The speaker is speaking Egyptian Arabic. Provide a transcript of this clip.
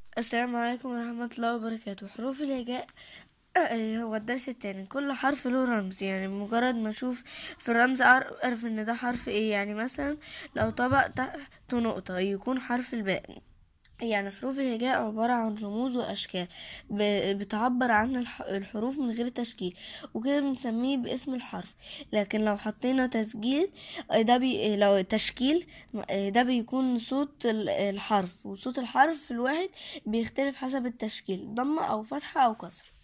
السلام عليكم ورحمة الله وبركاته حروف الهجاء آه، هو الدرس التاني كل حرف له رمز يعني مجرد ما اشوف في الرمز اعرف ان ده حرف ايه يعني مثلا لو طبق تحته نقطة يكون حرف الباء يعني حروف الهجاء عبارة عن رموز وأشكال ب- بتعبر عن الح- الحروف من غير تشكيل وكده بنسميه باسم الحرف لكن لو حطينا تسجيل آه، ده بي لو تشكيل آه، ده بيكون صوت ال- الحرف وصوت الحرف الواحد بيختلف حسب التشكيل ضمة أو فتحة أو كسر